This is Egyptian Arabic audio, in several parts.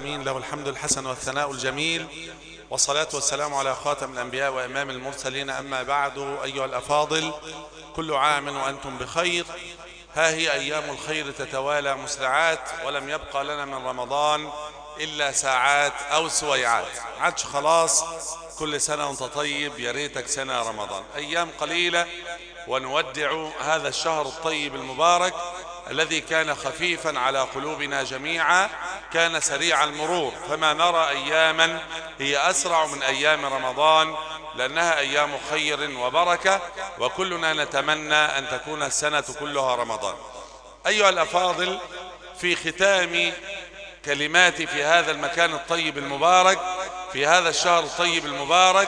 العالمين له الحمد الحسن والثناء الجميل والصلاة والسلام على خاتم الأنبياء وإمام المرسلين أما بعد أيها الأفاضل كل عام وأنتم بخير ها هي أيام الخير تتوالى مسرعات ولم يبقى لنا من رمضان إلا ساعات أو سويعات عادش خلاص كل سنة وانت طيب يا ريتك سنة رمضان أيام قليلة ونودع هذا الشهر الطيب المبارك الذي كان خفيفا على قلوبنا جميعا كان سريع المرور فما نرى أياما هي أسرع من أيام رمضان لأنها أيام خير وبركة وكلنا نتمنى أن تكون السنة كلها رمضان أيها الأفاضل في ختام كلماتي في هذا المكان الطيب المبارك في هذا الشهر الطيب المبارك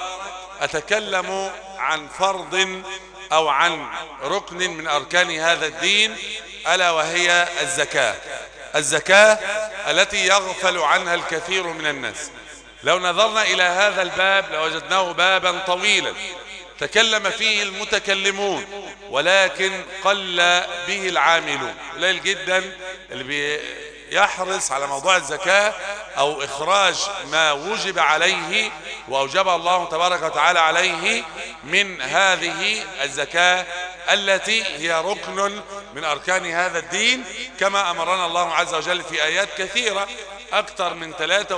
أتكلم عن فرض أو عن ركن من أركان هذا الدين ألا وهي الزكاة الزكاة التي يغفل عنها الكثير من الناس لو نظرنا إلى هذا الباب لوجدناه بابا طويلا تكلم فيه المتكلمون ولكن قل به العاملون قليل جدا اللي بيحرص على موضوع الزكاة أو إخراج ما وجب عليه وأوجب الله تبارك وتعالى عليه من هذه الزكاة التي هي ركن من أركان هذا الدين كما أمرنا الله عز وجل في آيات كثيرة أكثر من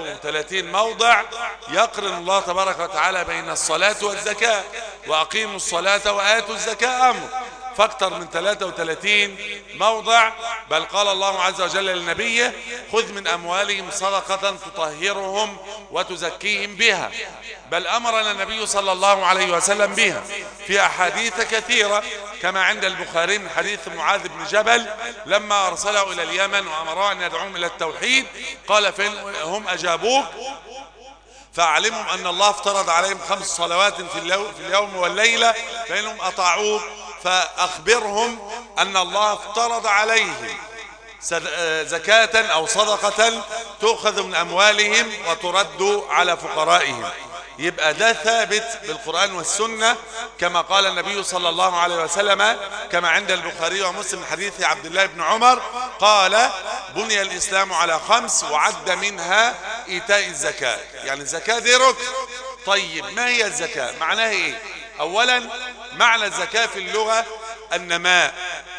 33 موضع يقرن الله تبارك وتعالى بين الصلاة والزكاة وأقيموا الصلاة وآتوا الزكاة أمر فاكثر من 33 موضع بل قال الله عز وجل لنبيه خذ من أموالهم صدقة تطهرهم وتزكيهم بها بل أمرنا النبي صلى الله عليه وسلم بها في أحاديث كثيرة كما عند البخاري من حديث معاذ بن جبل لما أرسله إلى اليمن وأمره أن يدعوهم إلى التوحيد قال فإن هم أجابوك فأعلمهم أن الله افترض عليهم خمس صلوات في اليوم والليلة فإنهم أطاعوك فأخبرهم أن الله افترض عليهم زكاة أو صدقة تؤخذ من أموالهم وترد على فقرائهم يبقى ده ثابت بالقرآن والسنة كما قال النبي صلى الله عليه وسلم كما عند البخاري ومسلم حديث عبد الله بن عمر قال بني الإسلام على خمس وعد منها إيتاء الزكاة يعني الزكاة دي ركن طيب ما هي الزكاة معناها ايه اولا معنى الزكاة في اللغة النماء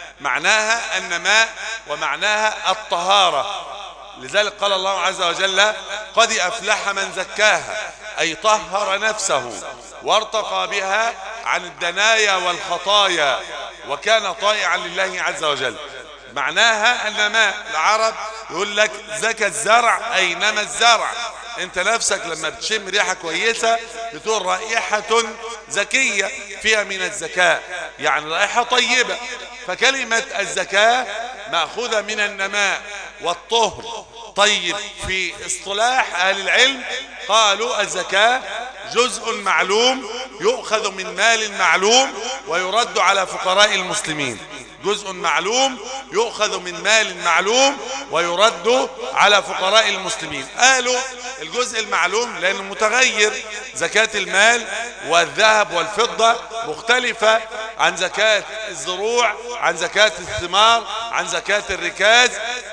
معناها النماء ومعناها الطهارة لذلك قال الله عز وجل قد أفلح من زكاها أي طهر نفسه وارتقى بها عن الدنايا والخطايا وكان طائعا لله عز وجل معناها النماء العرب يقول لك زكى الزرع أي نمى الزرع انت نفسك لما بتشم ريحة كويسة بتقول رائحة زكية فيها من الزكاة يعني رائحة طيبة فكلمة الزكاة مأخوذة من النماء والطهر طيب في اصطلاح أهل العلم قالوا الزكاة جزء معلوم يؤخذ من مال معلوم ويرد على فقراء المسلمين جزء معلوم يؤخذ من مال معلوم ويرد على فقراء المسلمين قالوا الجزء المعلوم لأنه متغير زكاة المال والذهب والفضة مختلفة عن زكاة الزروع عن زكاة الثمار عن زكاة الركاز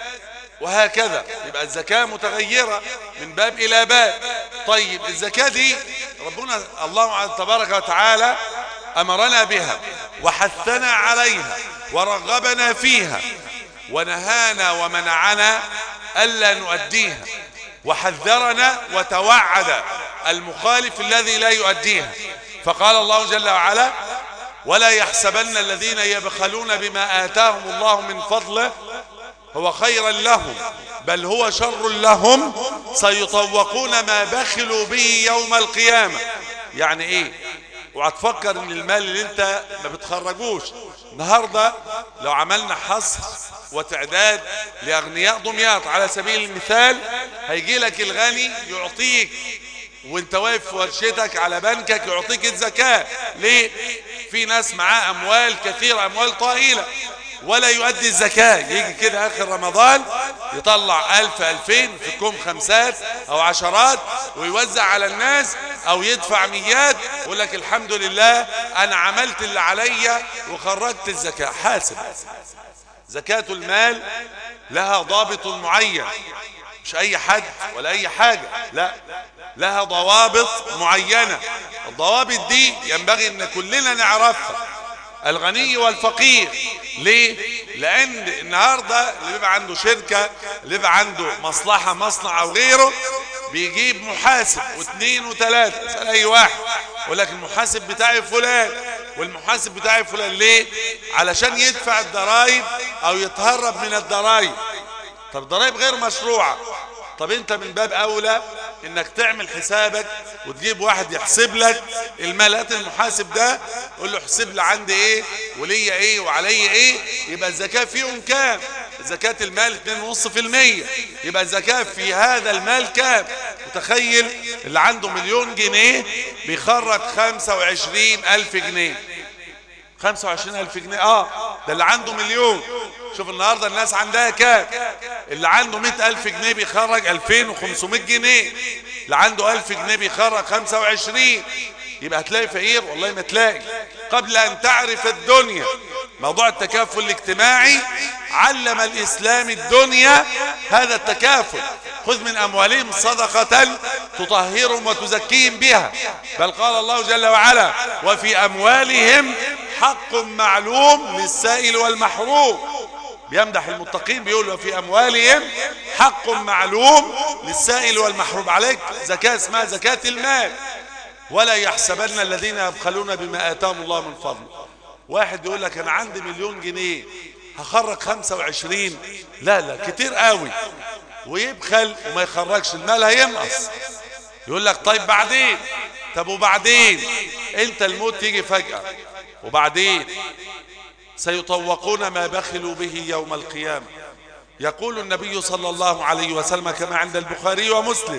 وهكذا يبقى الزكاة متغيرة من باب إلى باب طيب الزكاة دي ربنا الله تبارك وتعالى أمرنا بها وحثنا عليها ورغبنا فيها ونهانا ومنعنا ألا نؤديها وحذرنا وتوعد المخالف الذي لا يؤديها فقال الله جل وعلا ولا يحسبن الذين يبخلون بما آتاهم الله من فضله هو خيرا لهم بل هو شر لهم سيطوقون ما بخلوا به يوم القيامة يعني ايه وهتفكر ان المال اللي انت ما بتخرجوش النهاردة لو عملنا حصر وتعداد لأغنياء دمياط على سبيل المثال هيجي لك الغني يعطيك وانت واقف في ورشتك على بنكك يعطيك الزكاة ليه في ناس معاه اموال كثيرة اموال طائلة ولا يؤدي الزكاة يجي كده اخر رمضان يطلع الف الفين في كوم خمسات او عشرات ويوزع على الناس او يدفع ميات يقول لك الحمد لله انا عملت اللي عليا وخرجت الزكاة حاسب زكاة المال لها ضابط معين مش اي حد ولا اي حاجة لا لها ضوابط معينة الضوابط دي ينبغي ان كلنا نعرفها الغني والفقير ليه لان النهاردة اللي بيبقى عنده شركة اللي بيبقى عنده مصلحة مصنع او غيره بيجيب محاسب واثنين وثلاثة اسأل اي واحد يقول لك المحاسب بتاعي فلان والمحاسب بتاعي فلان ليه علشان يدفع الضرائب او يتهرب من الضرائب طب الضرائب غير مشروعة طب انت من باب اولى انك تعمل حسابك وتجيب واحد يحسب لك المالات المحاسب ده قول له احسب لي عندي ايه وليا ايه وعليا ايه يبقى الزكاة فيهم كام زكاة المال 2.5% يبقى الزكاة في هذا المال كام متخيل اللي عنده مليون جنيه بيخرج 25 ألف جنيه 25 ألف جنيه اه ده اللي عنده مليون شوف النهاردة الناس عندها كام اللي عنده 100 ألف جنيه بيخرج 2500 جنيه اللي عنده 1000 جنيه بيخرج 25 يبقى هتلاقي فقير والله ما تلاقي قبل أن تعرف الدنيا موضوع التكافل الاجتماعي علم الإسلام الدنيا هذا التكافل خذ من أموالهم صدقة تطهرهم وتزكيهم بها بل قال الله جل وعلا وفي أموالهم حق معلوم للسائل والمحروم بيمدح المتقين بيقول وفي أموالهم حق معلوم للسائل والمحروم عليك زكاة اسمها زكاة المال ولا يحسبن الذين يبخلون بما آتاهم الله من فضله واحد يقول لك أنا عندي مليون جنيه هخرج 25 لا لا كتير قوي ويبخل وما يخرجش المال هينقص يقول لك طيب بعدين طب وبعدين انت الموت يجي فجأة وبعدين سيطوقون ما بخلوا به يوم القيامة يقول النبي صلى الله عليه وسلم كما عند البخاري ومسلم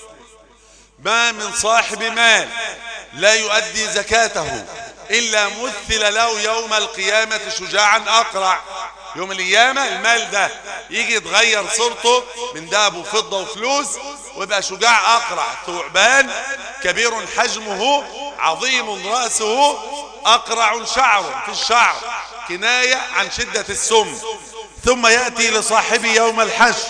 ما من صاحب مال لا يؤدي زكاته إلا مثل له يوم القيامة شجاعا أقرع يوم القيامة المال ده يجي يتغير صورته من ذهب وفضة وفلوس ويبقى شجاع أقرع ثعبان كبير حجمه عظيم رأسه أقرع شعره في الشعر كناية عن شدة السم ثم يأتي لصاحبه يوم الحشر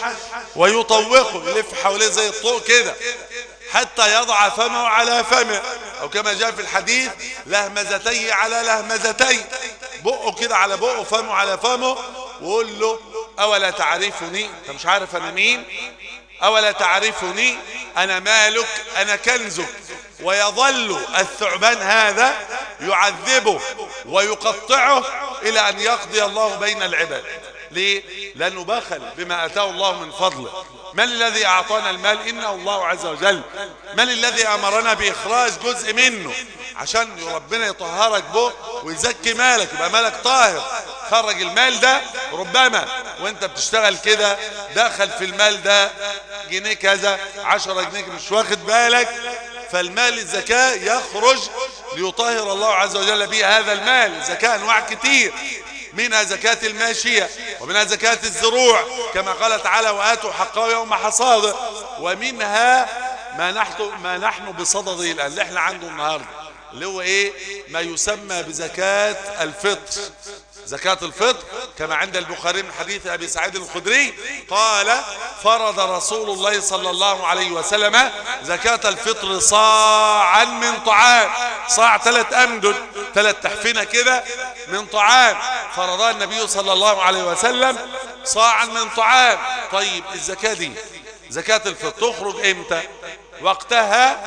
ويطوقه يلف حواليه زي الطوق كده حتى يضع فمه على فمه او كما جاء في الحديث لهمزتي على لهمزتي بقه كده على بقه فمه على فمه وقول له اولا تعرفني انت مش عارف انا مين اولا تعرفني انا مالك انا كنزك ويظل الثعبان هذا يعذبه ويقطعه الى ان يقضي الله بين العباد ليه لانه بخل بما اتاه الله من فضله من الذي اعطانا المال انه الله عز وجل من الذي امرنا باخراج جزء منه عشان ربنا يطهرك به ويزكي مالك يبقى مالك طاهر خرج المال ده ربما وانت بتشتغل كده دخل في المال ده جنيه كذا عشرة جنيه مش واخد بالك فالمال الزكاة يخرج ليطهر الله عز وجل به هذا المال زكاة انواع كتير منها زكاة الماشية ومنها زكاة الزروع كما قال تعالى وآتوا حقه يوم حصاده ومنها ما نحن, ما نحن بصدده الآن اللي احنا عنده النهاردة اللي هو ايه ما يسمى بزكاة الفطر زكاة الفطر كما عند البخاري من حديث أبي سعيد الخدري قال فرض رسول الله صلى الله عليه وسلم زكاة الفطر صاعا من طعام صاع ثلاث أمدد ثلاث تحفنة كده من طعام فرضها النبي صلى الله عليه وسلم صاعا من طعام طيب الزكاة دي زكاة الفطر تخرج امتى وقتها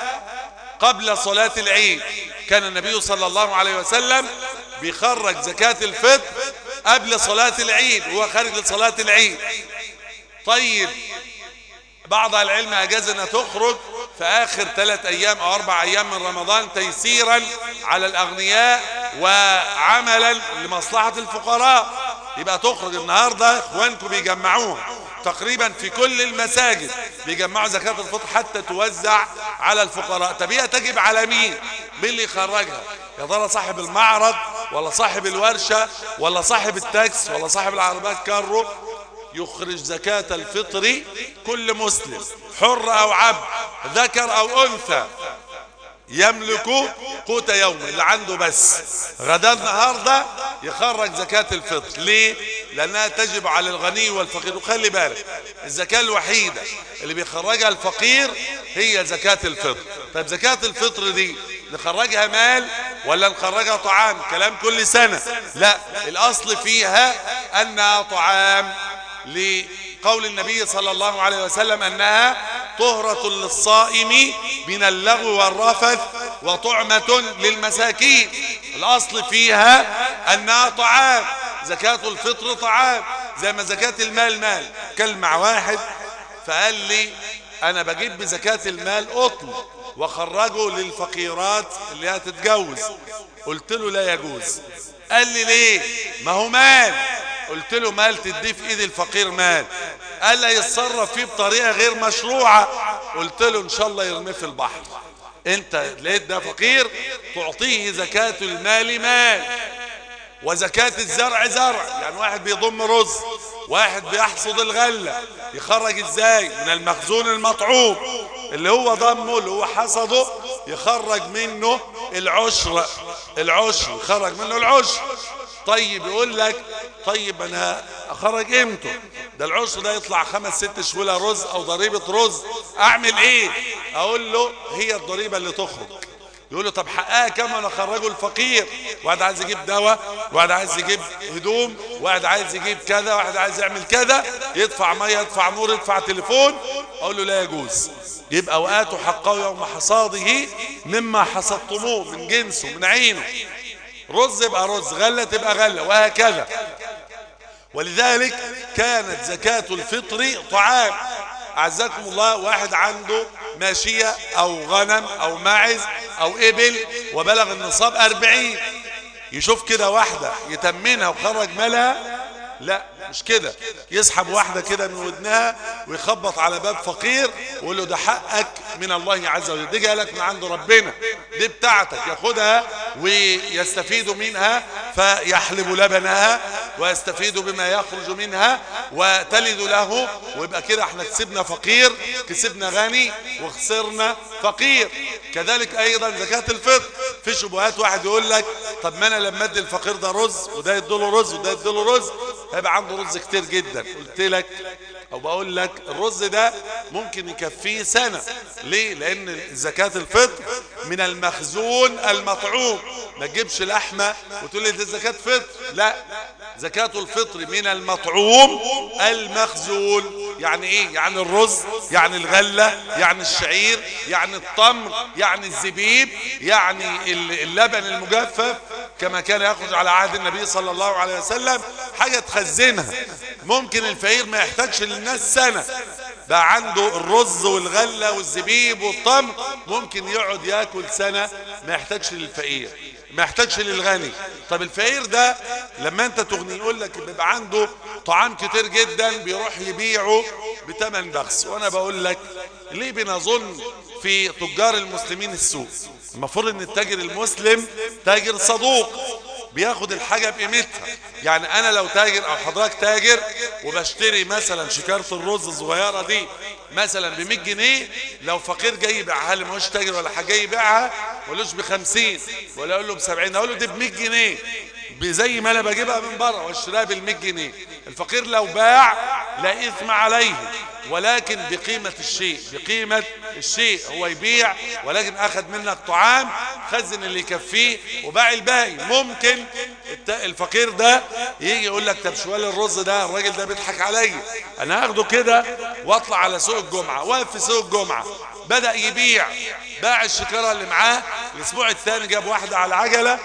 قبل صلاة العيد كان النبي صلى الله عليه وسلم بيخرج زكاة الفطر قبل صلاة العيد وهو خارج لصلاة العيد طيب بعض العلم أجاز أنها تخرج في آخر ثلاث أيام أو أربع أيام من رمضان تيسيرا على الأغنياء وعملا لمصلحة الفقراء يبقى تخرج النهاردة إخوانكم بيجمعوها تقريبا في كل المساجد بيجمعوا زكاة الفطر حتى توزع على الفقراء طب هي تجب على مين مين اللي يخرجها يا ترى صاحب المعرض ولا صاحب الورشة ولا صاحب التاكس ولا صاحب العربات كارو يخرج زكاة الفطر كل مسلم حر او عبد ذكر او انثى يملك قوت يوم اللي عنده بس غدا النهارده يخرج زكاة الفطر ليه لانها تجب على الغني والفقير وخلي بالك الزكاة الوحيدة اللي بيخرجها الفقير هي زكاة الفطر طيب زكاة الفطر دي نخرجها مال ولا نخرجها طعام كلام كل سنة لا الاصل فيها انها طعام لقول النبي صلى الله عليه وسلم انها طهرة للصائم من اللغو والرفث وطعمة للمساكين الاصل فيها انها طعام زكاة الفطر طعام زي ما زكاة المال مال كلم مع واحد فقال لي انا بجيب بزكاة المال قطن وخرجه للفقيرات اللي هتتجوز قلت له لا يجوز قال لي ليه ما هو مال قلت له مال تديه في ايد الفقير مال قال لي يتصرف فيه بطريقة غير مشروعة قلت له ان شاء الله يرميه في البحر انت لقيت ده فقير تعطيه زكاة المال مال وزكاة الزرع زرع يعني واحد بيضم رز واحد بيحصد الغلة يخرج ازاي من المخزون المطعوم اللي هو ضمه اللي هو حصده يخرج منه العشر العشر يخرج منه العشر طيب يقول لك طيب انا اخرج امتى ده العشر ده يطلع خمس ست شوية رز او ضريبة رز اعمل ايه اقول له هي الضريبة اللي تخرج يقول له طب حقها كم انا اخرجه الفقير واحد عايز يجيب دواء واحد عايز يجيب هدوم واحد عايز يجيب كذا واحد عايز يعمل كذا يدفع ميه يدفع نور يدفع تليفون اقول له لا يجوز يبقى وآتوا حقه يوم حصاده مما حصدتموه من جنسه من عينه رز يبقى رز غلة تبقى غلة وهكذا ولذلك كانت زكاة الفطر طعام أعزكم الله واحد عنده ماشية أو غنم أو معز أو إبل وبلغ النصاب أربعين يشوف كده واحدة يتمنها وخرج مالها لا مش كده يسحب واحدة كده من ودنها ويخبط على باب فقير ويقول له ده حقك من الله عز وجل دي جالك من عند ربنا دي بتاعتك ياخدها ويستفيد منها فيحلب لبنها ويستفيد بما يخرج منها وتلد له ويبقى كده احنا كسبنا فقير كسبنا غني وخسرنا فقير كذلك ايضا زكاة الفطر في شبهات واحد يقول لك طب ما انا لما ادي الفقير ده رز وده يديله رز وده يديله رز هيبقى عنده رز كتير جدا قلت لك او بقول لك الرز ده ممكن يكفيه سنة ليه لان زكاة الفطر من المخزون المطعوم ما تجيبش لحمة وتقول لي ده زكاة فطر لا زكاة الفطر من المطعوم المخزون يعني ايه يعني الرز يعني الغلة يعني الشعير يعني التمر يعني الزبيب يعني اللبن المجفف كما كان يخرج على عهد النبي صلى الله عليه وسلم حاجة تخزنها ممكن الفقير ما يحتاجش للناس سنة بقى عنده الرز والغلة والزبيب والتمر ممكن يقعد ياكل سنة ما يحتاجش للفقير ما يحتاجش للغني طب الفقير ده لما انت تغني يقول لك بيبقى عنده طعام كتير جدا بيروح يبيعه بتمن بخس وانا بقول لك ليه بنظن في تجار المسلمين السوق المفروض ان التاجر المسلم تاجر صدوق بياخد الحاجة بقيمتها يعني انا لو تاجر او حضرتك تاجر وبشتري مثلا شكارة الرز الصغيرة دي مثلا ب 100 جنيه لو فقير جاي يبيعها لي ماهوش تاجر ولا حاجه جاي يبيعها ما اقولوش ب 50 ولا اقول له ب 70 اقول له دي ب 100 جنيه زي ما انا بجيبها من بره واشتريها بال 100 جنيه الفقير لو باع لا اثم عليه ولكن بقيمة الشيء بقيمة الشيء هو يبيع ولكن اخذ منك طعام خزن اللي يكفيه وباع الباقي ممكن الفقير ده يجي يقول لك طب شوال الرز ده الراجل ده بيضحك عليا انا هاخده كده واطلع على سوق الجمعة واقف في سوق الجمعة بدأ يبيع باع الشكارة اللي معاه الاسبوع الثاني جاب واحدة على عجلة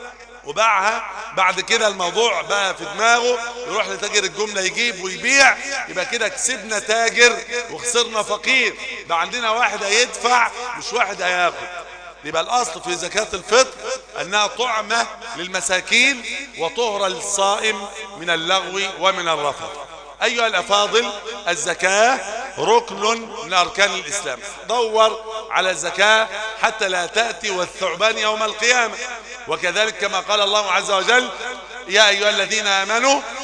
وباعها بعد كده الموضوع بقى في دماغه يروح لتاجر الجملة يجيب ويبيع يبقى كده كسبنا تاجر وخسرنا فقير بقى عندنا واحد هيدفع مش واحد هياخد يبقى الاصل في زكاة الفطر انها طعمة للمساكين وطهرة للصائم من اللغو ومن الرفض ايها الافاضل الزكاة ركن من اركان الاسلام دور على الزكاة حتى لا تأتي والثعبان يوم القيامة وكذلك كما قال الله عز وجل يا أيها الذين آمنوا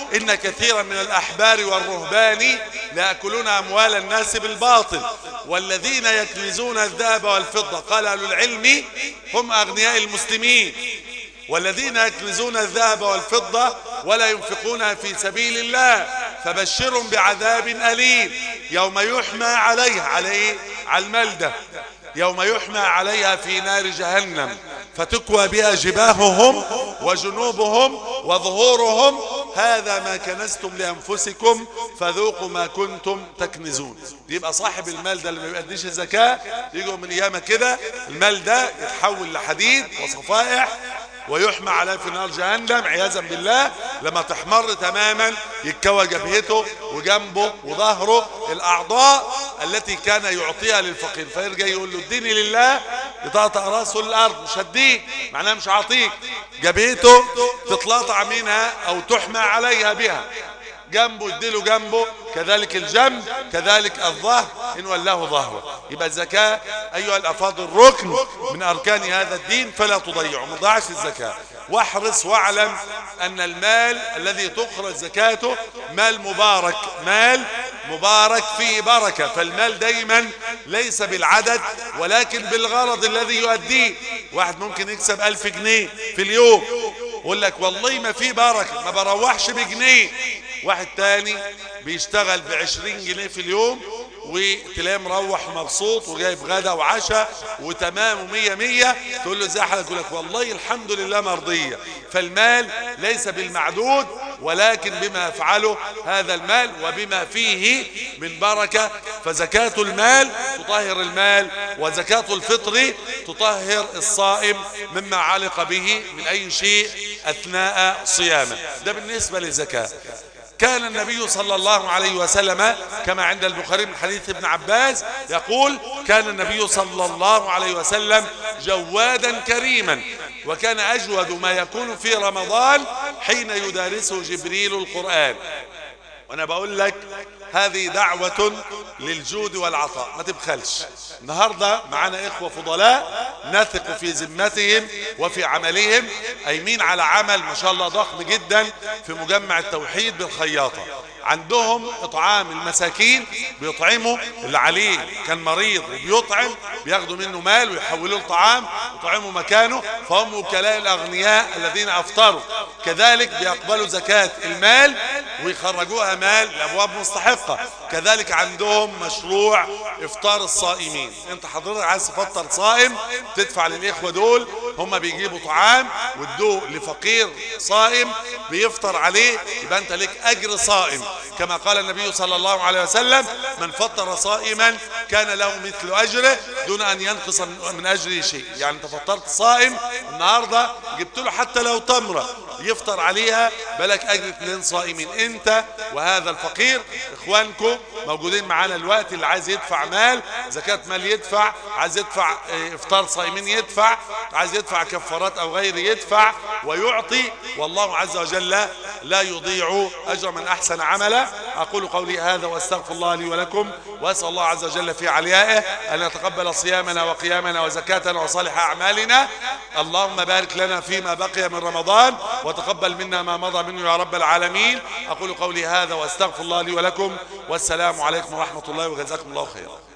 إن كثيرا من الأحبار والرهبان ليأكلون أموال الناس بالباطل والذين يكنزون الذهب والفضة قال أهل العلم هم أغنياء المسلمين والذين يكنزون الذهب والفضة ولا ينفقونها في سبيل الله فبشرهم بعذاب أليم يوم يحمى عليها على إيه؟ على الملدة يوم يحمى عليها في نار جهنم فتكوى بها جباههم وجنوبهم وظهورهم هذا ما كنزتم لأنفسكم فذوقوا ما كنتم تكنزون يبقى صاحب المال ده اللي ما بيأديش الزكاة يجوا من ايامه كده المال ده يتحول لحديد وصفائح ويحمى عليه في نار جهنم عياذا بالله لما تحمر تماما يتكوى جبهته وجنبه وظهره الاعضاء التي كان يعطيها للفقير فيرجع يقول له اديني لله يطقطق راسه الارض مش هديك معناها مش هعطيك جبهته تتلاطع منها او تحمى عليها بها جنبه اديله جنبه كذلك الجنب كذلك الظهر ان ولاه ظهره يبقى الزكاة ايها الافاضل ركن من اركان هذا الدين فلا تضيعه ما تضيعش الزكاة واحرص واعلم ان المال الذي تخرج زكاته مال مبارك مال مبارك فيه بركة فالمال دايما ليس بالعدد ولكن بالغرض الذي يؤديه واحد ممكن يكسب الف جنيه في اليوم يقول لك والله ما في بركة ما بروحش بجنيه واحد تاني بيشتغل بعشرين جنيه في اليوم وتلاقيه مروح مبسوط وجايب غدا وعشاء وتمام ومية مية تقول له ازاي حالك يقول لك والله الحمد لله مرضية فالمال ليس بالمعدود ولكن بما يفعله هذا المال وبما فيه من بركة فزكاة المال تطهر المال وزكاة الفطر تطهر الصائم مما علق به من أي شيء أثناء صيامه ده بالنسبة للزكاة كان النبي صلى الله عليه وسلم كما عند البخاري من حديث ابن عباس يقول كان النبي صلى الله عليه وسلم جوادا كريما وكان أجود ما يكون في رمضان حين يدارسه جبريل القرآن وانا بقول لك هذه دعوة للجود والعطاء ما تبخلش النهاردة معنا اخوة فضلاء نثق في ذمتهم وفي عملهم ايمين على عمل ما شاء الله ضخم جدا في مجمع التوحيد بالخياطة عندهم اطعام المساكين بيطعموا اللي عليه كان مريض وبيطعم بياخدوا منه مال ويحولوه لطعام يطعموا مكانه فهم وكلاء الاغنياء الذين افطروا كذلك بيقبلوا زكاة المال ويخرجوها مال لابواب مستحقة كذلك عندهم مشروع افطار الصائمين انت حضرتك عايز تفطر صائم تدفع للاخوة دول هم بيجيبوا طعام وادوه لفقير صائم بيفطر عليه يبقى انت لك اجر صائم كما قال النبي صلى الله عليه وسلم من فطر صائما كان له مثل اجره دون ان ينقص من اجره شيء يعني انت فطرت صائم النهاردة جبت له حتى لو تمرة يفطر عليها بلك اجر اثنين صائمين انت وهذا الفقير اخوانكم موجودين معانا الوقت اللي عايز يدفع مال زكاة مال يدفع عايز يدفع اه، افطار صائمين يدفع عايز يدفع كفارات او غير يدفع ويعطي والله عز وجل لا يضيع اجر من احسن عملا اقول قولي هذا واستغفر الله لي ولكم واسال الله عز وجل في عليائه ان يتقبل صيامنا وقيامنا وزكاتنا وصالح اعمالنا اللهم بارك لنا فيما بقي من رمضان وتقبل منا ما مضى منه يا رب العالمين اقول قولي هذا واستغفر الله لي ولكم والسلام عليكم ورحمه الله وجزاكم الله خيرا